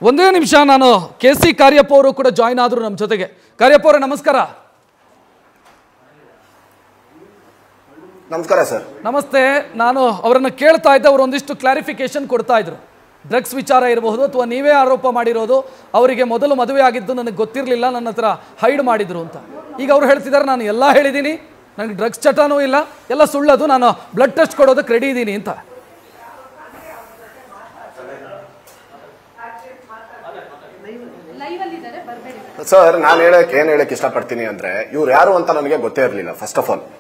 ಒಂದೇ ನಿಮಿಷ ನಾನು ಕೆ ಸಿ ಕಾರ್ಯಪ್ಪ ಅವರು ಕೂಡ ಜಾಯ್ನ್ ಆದರು ನಮ್ಮ ಜೊತೆಗೆ ಕಾರ್ಯಪ್ಪ ಅವರೇ ನಮಸ್ಕಾರ ನಮಸ್ಕಾರ ಸರ್ ನಮಸ್ತೆ ನಾನು ಅವರನ್ನು ಕೇಳ್ತಾ ಇದ್ದೆ ಅವರು ಒಂದಿಷ್ಟು ಕ್ಲಾರಿಫಿಕೇಶನ್ ಕೊಡ್ತಾ ಇದ್ರು ಡ್ರಗ್ಸ್ ವಿಚಾರ ಇರಬಹುದು ಅಥವಾ ನೀವೇ ಆರೋಪ ಮಾಡಿರೋದು ಅವರಿಗೆ ಮೊದಲು ಮದುವೆ ಆಗಿದ್ದು ನನಗೆ ಗೊತ್ತಿರಲಿಲ್ಲ ನನ್ನ ಹತ್ರ ಹೈಡ್ ಮಾಡಿದ್ರು ಅಂತ ಈಗ ಅವ್ರು ಹೇಳ್ತಿದ್ದಾರೆ ನಾನು ಎಲ್ಲ ಹೇಳಿದ್ದೀನಿ ನನಗೆ ಡ್ರಗ್ಸ್ ಚಟನೂ ಇಲ್ಲ ಎಲ್ಲ ಸುಳ್ಳದು ನಾನು ಬ್ಲಡ್ ಟೆಸ್ಟ್ ಕೊಡೋದಕ್ಕೆ ರೆಡಿ ಇದ್ದೀನಿ ಅಂತ ಸರ್ ನಾನು ಹೇಳಕ್ ಏನ್ ಹೇಳಕ್ ಇಷ್ಟಪಡ್ತೀನಿ ಅಂದ್ರೆ ಇವ್ರು ಯಾರು ಅಂತ ನನಗೆ ಗೊತ್ತೇ ಇರಲಿಲ್ಲ ಫಸ್ಟ್ ಆಫ್ ಆಲ್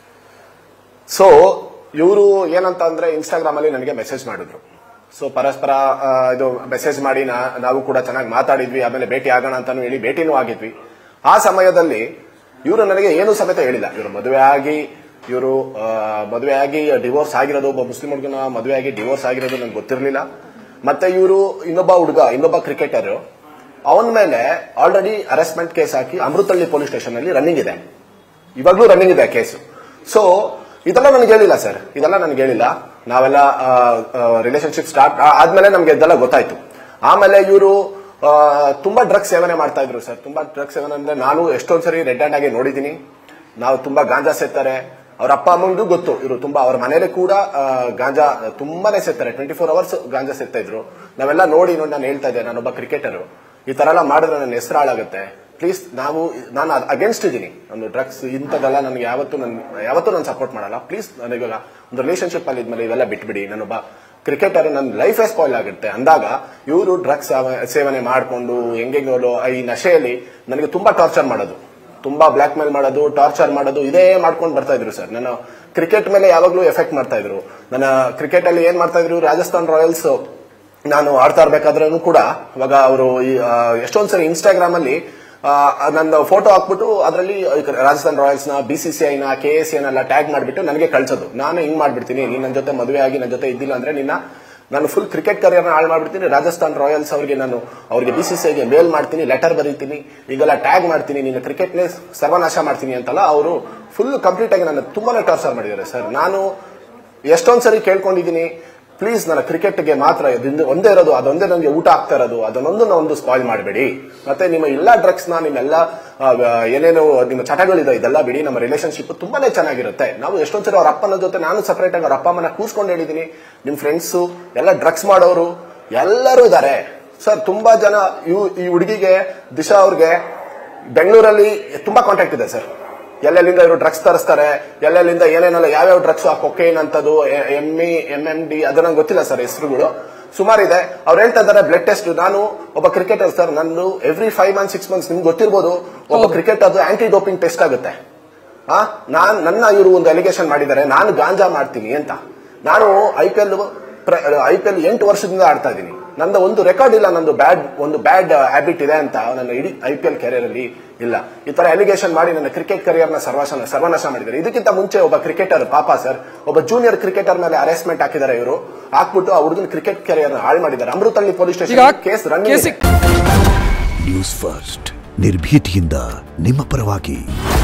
ಸೊ ಇವರು ಏನಂತ ಅಂದ್ರೆ ಇನ್ಸ್ಟಾಗ್ರಾಮ್ ಅಲ್ಲಿ ನನಗೆ ಮೆಸೇಜ್ ಮಾಡಿದ್ರು ಸೊ ಪರಸ್ಪರ ಆ, ಇದು ಮೆಸೇಜ್ ಮಾಡಿ ನಾ- ನಾವು ಕೂಡ ಚೆನ್ನಾಗಿ ಮಾತಾಡಿದ್ವಿ ಆಮೇಲೆ ಭೇಟಿ ಆಗೋಣ ಅಂತಾನು ಹೇಳಿ ಭೇಟಿನೂ ಆಗಿದ್ವಿ ಆ ಸಮಯದಲ್ಲಿ ಇವರು ನನಗೆ ಏನು ಸಮೇತ ಹೇಳಿಲ್ಲ ಇವರು ಮದುವೆ ಆಗಿ ಇವರು ಮದುವೆ ಆಗಿ ಡಿವೋರ್ಸ್ ಆಗಿರೋದು ಒಬ್ಬ ಮುಸ್ಲಿಂ ಹುಡುಗನ ಮದುವೆ ಆಗಿ ಡಿವೋರ್ಸ್ ಆಗಿರೋದು ನನಗೆ ಗೊತ್ತಿರಲಿಲ್ಲ ಮತ್ತೆ ಇವರು ಇನ್ನೊಬ್ಬ ಹುಡುಗ ಇನ್ನೊಬ್ಬ ಕ್ರಿಕೆಟರ್ ಅವನ ಮೇಲೆ ಆಲ್ರೆಡಿ ಅರೆಸ್ಟ್ಮೆಂಟ್ ಕೇಸ್ ಹಾಕಿ ಅಮೃತಹಳ್ಳಿ ಪೊಲೀಸ್ ಸ್ಟೇಷನ್ ಅಲ್ಲಿ ರನ್ನಿಂಗ್ ಇದೆ ಇವಾಗ್ಲೂ ರನ್ನಿಂಗ್ ಇದೆ ಕೇಸು ಸೊ ಇದೆಲ್ಲ ನನಗೆ ಹೇಳಿಲ್ಲ ಸರ್ ಇದೆಲ್ಲ ನನಗೆ ಹೇಳಿಲ್ಲ ನಾವೆಲ್ಲ ರಿಲೇಶನ್ಶಿಪ್ ಸ್ಟಾರ್ಟ್ ಆದ್ಮೇಲೆ ನಮ್ಗೆ ಇದೆಲ್ಲ ಗೊತ್ತಾಯ್ತು ಆಮೇಲೆ ಇವರು ತುಂಬಾ ಡ್ರಗ್ಸ್ ಸೇವನೆ ಮಾಡ್ತಾ ಇದ್ರು ಸರ್ ತುಂಬಾ ಡ್ರಗ್ಸ್ ಸೇವನೆ ಅಂದ್ರೆ ನಾನು ಎಷ್ಟೊಂದ್ ಸರಿ ರೆಡ್ ಹ್ಯಾಂಡ್ ಆಗಿ ನೋಡಿದೀನಿ ನಾವು ತುಂಬಾ ಗಾಂಜಾ ಸೇರ್ತಾರೆ ಅವ್ರ ಅಪ್ಪ ಅಮ್ಮಂಗೂ ಗೊತ್ತು ಇವರು ತುಂಬಾ ಅವ್ರ ಮನೇಲಿ ಕೂಡ ಆ, ಗಾಂಜಾ ತುಂಬಾನೇ ಸೇರ್ತಾರೆ ಟ್ವೆಂಟಿ ಫೋರ್ ಅವರ್ಸ್ ಗಾಂಜಾ ಸೇರ್ತಾ ಇದ್ರು ನಾವೆಲ್ಲ ನೋಡಿ ನೋಡಿ ನಾನು ಹೇಳ್ತಾ ಇದ್ದೆ ನಾನೊಬ್ಬ ಕ್ರಿಕೆಟರ್ ಈ ತರ ಎಲ್ಲ ಮಾಡಿದ್ರೆ ನನ್ನ ಹೆಸರು ಹಾಳಾಗುತ್ತೆ ಪ್ಲೀಸ್ ನಾವು ನಾನು ಅಗೇನ್ಸ್ಟ್ ಇದ್ದೀನಿ ಒಂದು ಡ್ರಗ್ಸ್ ಇಂಥದ್ದೆಲ್ಲ ನನಗೆ ಯಾವತ್ತೂ ನನ್ ಯಾವತ್ತೂ ನಾನು ಸಪೋರ್ಟ್ ಮಾಡಲ್ಲ ಪ್ಲೀಸ್ ನನಗಿವಾಗ ಒಂದು ರಿಲೇಶನ್ಶಿಪ್ ಅಲ್ಲಿ ಇದ್ಮೇಲೆ ಇವೆಲ್ಲ ಬಿಟ್ಬಿಡಿ ನಾನೊಬ್ಬ ಕ್ರಿಕೆಟರ್ ನನ್ನ ಲೈಫೇ ಸ್ಪಾಯ್ಲ್ ಆಗುತ್ತೆ ಅಂದಾಗ ಇವರು ಡ್ರಗ್ಸ್ ಸೇವನೆ ಮಾಡಿಕೊಂಡು ಹೆಂಗೆಂಗೋ ಈ ನಶೆಯಲ್ಲಿ ನನಗೆ ತುಂಬಾ ಟಾರ್ಚರ್ ಮಾಡೋದು ತುಂಬಾ ಬ್ಲಾಕ್ ಮೇಲ್ ಮಾಡೋದು ಟಾರ್ಚರ್ ಮಾಡೋದು ಇದೇ ಮಾಡ್ಕೊಂಡು ಬರ್ತಾ ಇದ್ರು ಸರ್ ನಾನು ಕ್ರಿಕೆಟ್ ಮೇಲೆ ಯಾವಾಗ್ಲೂ ಎಫೆಕ್ಟ್ ಮಾಡ್ತಾ ಇದ್ರು ನನ್ನ ಕ್ರಿಕೆಟ್ ಅಲ್ಲಿ ಏನ್ ಮಾಡ್ತಾ ಇದ್ರು ರಾಜಸ್ಥಾನ್ ರಾಯಲ್ಸ್ ನಾನು ಆಡ್ತಾ ಇರ್ಬೇಕಾದ್ರೂ ಕೂಡ ಅವಾಗ ಅವರು ಎಷ್ಟೊಂದ್ ಸರಿ ಇನ್ಸ್ಟಾಗ್ರಾಮ್ ಅಲ್ಲಿ ಆ, ನನ್ನ ಫೋಟೋ ಹಾಕ್ಬಿಟ್ಟು ಅದರಲ್ಲಿ ರಾಜಸ್ಥಾನ್ ರಾಯಲ್ಸ್ ನ ಬಿಸಿಸಿಐ ನ ಕೆ ಎಸ್ ಎಲ್ಲ ಟ್ಯಾಗ್ ಮಾಡಿಬಿಟ್ಟು ನನಗೆ ಕಳ್ಸೋದು ನಾನು ಹಿಂಗ್ ಮಾಡ್ಬಿಡ್ತೀನಿ ನೀನ್ ನನ್ನ ಜೊತೆ ಮದುವೆ ಆಗಿ ನನ್ನ ಜೊತೆ ಇದ್ದಿಲ್ಲ ಅಂದ್ರೆ ನಿನ್ನ ನಾನು ಫುಲ್ ಕ್ರಿಕೆಟ್ ಕರಿಯರ್ನ ಹಾಳು ಮಾಡ್ಬಿಡ್ತೀನಿ ರಾಜಸ್ಥಾನ್ ರಾಯಲ್ಸ್ ಅವರಿಗೆ ನಾನು ಅವರಿಗೆ ಬಿಸಿಸಿಐಗೆ ಮೇಲ್ ಮಾಡ್ತೀನಿ ಲೆಟರ್ ಬರೀತೀನಿ ಈಗೆಲ್ಲ ಟ್ಯಾಗ್ ಮಾಡ್ತೀನಿ ನಿನ್ನ ಕ್ರಿಕೆಟ್ನೇ ಸರ್ವನಾಶ ಮಾಡ್ತೀನಿ ಅಂತಲ್ಲ ಅವರು ಫುಲ್ ಕಂಪ್ಲೀಟ್ ಆಗಿ ನನ್ನ ತುಂಬಾನೇ ಟಾರ್ಚರ್ ಮಾಡಿದ್ದಾರೆ ಸರ್ ನಾನು ಎಷ್ಟೊಂದ್ ಸರಿ ಕೇಳ್ಕೊಂಡಿದ್ದೀನಿ ಪ್ಲೀಸ್ ನನ್ನ ಕ್ರಿಕೆಟ್ಗೆ ಮಾತ್ರ ಇದೊಂದು ಒಂದೇ ಇರೋದು ಅದೊಂದೇ ನನಗೆ ಊಟ ಆಗ್ತಾ ಇರೋದು ಅದನ್ನೊಂದು ಒಂದು ಸ್ಪಾಯ್ಲ್ ಮಾಡಬೇಡಿ ಮತ್ತೆ ನಿಮ್ಮ ಎಲ್ಲ ಡ್ರಗ್ಸ್ ನ ನಿಮ್ಮೆಲ್ಲ ಆ, ಏನೇನು ನಿಮ್ಮ ಚಟಗಳಿದೆ ಇದೆಲ್ಲ ಬಿಡಿ ನಮ್ಮ ರಿಲೇಶನ್ಶಿಪ್ ತುಂಬಾನೇ ಚೆನ್ನಾಗಿರುತ್ತೆ ನಾವು ಎಷ್ಟೊಂದ್ ಸರಿ ಅವ್ರ ಅಪ್ಪನ ಜೊತೆ ನಾನು ಸಪರೇಟ್ ಆಗಿ ಅವ್ರ ಅಪ್ಪ ಅಮ್ಮನ ಕೂರ್ಸ್ಕೊಂಡು ಹೇಳಿದೀನಿ ನಿಮ್ ಫ್ರೆಂಡ್ಸು ಎಲ್ಲ ಡ್ರಗ್ಸ್ ಮಾಡೋರು ಎಲ್ಲರೂ ಇದ್ದಾರೆ ಸರ್ ತುಂಬಾ ಜನ ಇವ್- ಈ ಹುಡುಗಿಗೆ ದಿಶಾ ಅವ್ರಿಗೆ ಬೆಂಗಳೂರಲ್ಲಿ ತುಂಬಾ ಕಾಂಟ್ಯಾಕ್ಟ್ ಇದೆ ಸರ್ ಎಲ್ಲೆಲ್ಲಿಂದ ಇವರು ಡ್ರಗ್ಸ್ ತರಿಸ್ತಾರೆ ಎಲ್ಲೆಲ್ಲಿಂದ ಏನೇನೆಲ್ಲ ಯಾವ್ಯಾವ ಡ್ರಗ್ಸ್ ಕೊಕೇನ್ ಅಂತದು M E M M D ಅದು ನಂಗೆ ಗೊತ್ತಿಲ್ಲ ಸರ್ ಹೆಸರುಗಳು ಸುಮಾರು ಇದೆ ಅವ್ರು ಹೇಳ್ತಾ ಇದ್ದಾರೆ ಬ್ಲಡ್ ಟೆಸ್ಟ್ ನಾನು ಒಬ್ಬ ಕ್ರಿಕೆಟರ್ ಸರ್ ನಂದು every five month six months ನಿಮ್ಗೆ ಗೊತ್ತಿರ್ಬೋದು ಒಬ್ಬ ಕ್ರಿಕೆಟ್ ಅದು ಆಂಟಿ ಡೋಪಿಂಗ್ ಟೆಸ್ಟ್ ಆಗುತ್ತೆ ಆ ನಾನ್ ನನ್ನ ಇವರು ಒಂದು ಅಲಿಗೇಷನ್ ಮಾಡಿದ್ದಾರೆ ನಾನು ಗಾಂಜಾ ಮಾಡ್ತೀನಿ ಅಂತ ನಾನು I P L I P L ಎಂಟು ವರ್ಷದಿಂದ ಆಡ್ತಾ ಇದ್ದೀನಿ ನಂದು ಒಂದು ರೆಕಾರ್ಡ್ ಇಲ್ಲ ನಂದು ಬ್ಯಾಡ್ ಒಂದು ಬ್ಯಾಡ್ ಹ್ಯಾಬಿಟ್ ಇದೆ ಅಂತ ನನ್ನ ಇಡೀ ಐ ಪಿ ಎಲ್ ಕೆರಿಯರ್ ಅಲ್ಲಿ ಇಲ್ಲ ಈ ತರ ಅಲಿಗೇಷನ್ ಮಾಡಿ ನನ್ನ ಕ್ರಿಕೆಟ್ ಕರಿಯರ್ ನ ಸರ್ವನಾಶ ಸರ್ವನಾಶ ಮಾಡಿದ್ದಾರೆ ಇದಕ್ಕಿಂತ ಮುಂಚೆ ಒಬ್ಬ ಕ್ರಿಕೆಟರ್ ಪಾಪ ಸರ್ ಒಬ್ಬ ಜೂನಿಯರ್ ಕ್ರಿಕೆಟರ್ ಮೇಲೆ ಅರೆಸ್ಟ್ಮೆಂಟ್ ಹಾಕಿದ್ದಾರೆ ಇವರು ಹಾಕ್ಬಿಟ್ಟು ಆ ಹುಡುಗನ ಕ್ರಿಕೆಟ್ ಕೆರಿಯರ್ ಹಾಳು ಮಾಡಿದ್ದಾರೆ ಅಮೃತಹಳ್ಳಿ ಪೊಲೀಸ್ ಈಗ ಸ್ಟೇಷನ್ ಕೇಸ್ ರನ್ ಕೇಸಿ ನ್ಯೂಸ್ ಫಸ್ಟ್ ನಿರ್ಭೀತಿಯಿಂದ ನಿಮ್ಮ ಪರವಾಗಿ